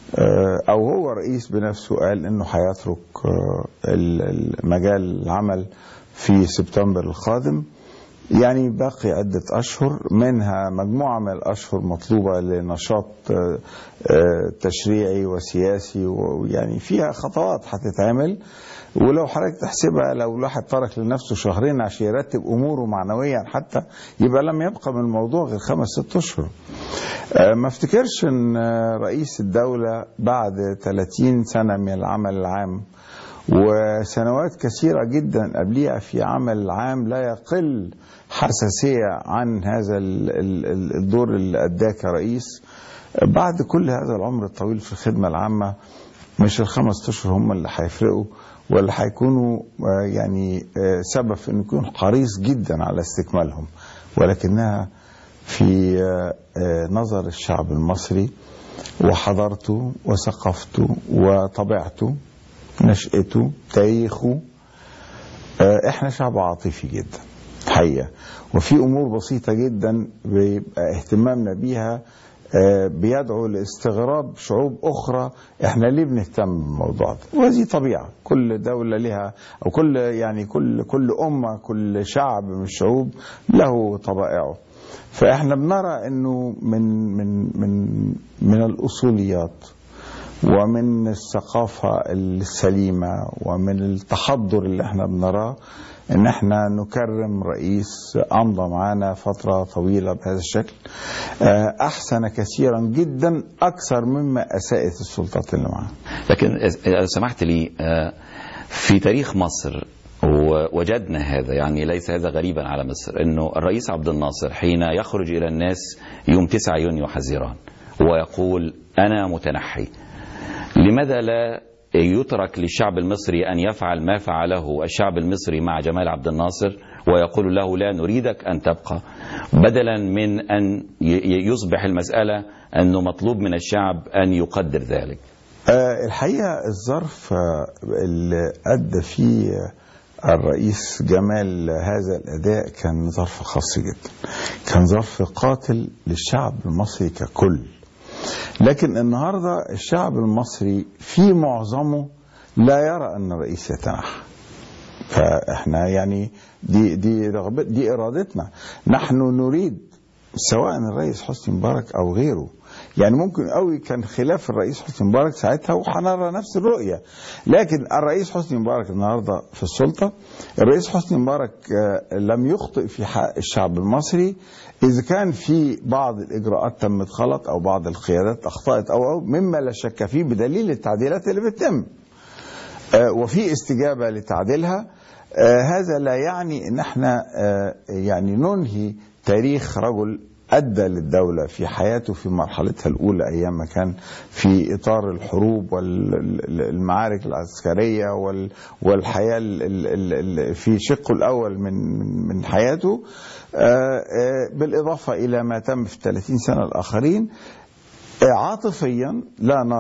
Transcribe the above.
او هو رئيس بنفسه قال انه هيترك مجال العمل في سبتمبر القادم يعني باقي عدة أشهر منها مجموعة من الأشهر مطلوبة لنشاط تشريعي وسياسي ويعني فيها خطوات هتتعمل ولو حضرتك تحسبها لو الواحد ترك لنفسه شهرين عشان يرتب أموره معنويا حتى يبقى لم يبقى من الموضوع غير خمس ست أشهر ما افتكرش ان رئيس الدولة بعد 30 سنة من العمل العام وسنوات كثيرة جدا قبليها في عمل عام لا يقل حساسية عن هذا الدور اللي أداه كرئيس بعد كل هذا العمر الطويل في الخدمة العامة مش الخمس أشهر هم اللي هيفرقوا ولا هيكونوا يعني سبب في انه يكون حريص جدا على استكمالهم ولكنها في نظر الشعب المصري وحضارته وثقافته وطبيعته نشأته تاريخه احنا شعب عاطفي جدا حقيقة وفي امور بسيطة جدا بيبقى اهتمامنا بيها بيدعو لاستغراب شعوب اخرى احنا ليه بنهتم بالموضوع ده وهذه طبيعه كل دوله لها او كل يعني كل كل امه كل شعب من الشعوب له طبائعه فاحنا بنرى انه من من من من الاصوليات ومن الثقافه السليمه ومن التحضر اللي احنا بنراه ان احنا نكرم رئيس امضى معانا فتره طويله بهذا الشكل احسن كثيرا جدا اكثر مما اساءت السلطات اللي معاه لكن لو سمحت لي في تاريخ مصر وجدنا هذا يعني ليس هذا غريبا على مصر انه الرئيس عبد الناصر حين يخرج الى الناس يوم 9 يونيو حزيران ويقول انا متنحي لماذا لا يترك للشعب المصري أن يفعل ما فعله الشعب المصري مع جمال عبد الناصر ويقول له لا نريدك أن تبقى بدلا من أن يصبح المسألة أنه مطلوب من الشعب أن يقدر ذلك الحقيقة الظرف اللي أدى فيه الرئيس جمال هذا الأداء كان ظرف خاص جدا كان ظرف قاتل للشعب المصري ككل لكن النهارده الشعب المصري في معظمه لا يرى ان الرئيس يتنحى فاحنا يعني دي دي رغبت دي ارادتنا نحن نريد سواء الرئيس حسني مبارك او غيره يعني ممكن قوي كان خلاف الرئيس حسني مبارك ساعتها وهنرى نفس الرؤيه لكن الرئيس حسني مبارك النهارده في السلطه الرئيس حسني مبارك لم يخطئ في حق الشعب المصري اذا كان في بعض الاجراءات تمت غلط او بعض القيادات اخطات او او مما لا شك فيه بدليل التعديلات اللي بتتم وفي استجابه لتعديلها هذا لا يعني ان احنا يعني ننهي تاريخ رجل أدى للدولة في حياته في مرحلتها الأولى أيام ما كان في إطار الحروب والمعارك العسكرية والحياة في شقه الأول من من حياته بالإضافة إلى ما تم في 30 سنة الآخرين عاطفيا لا نرى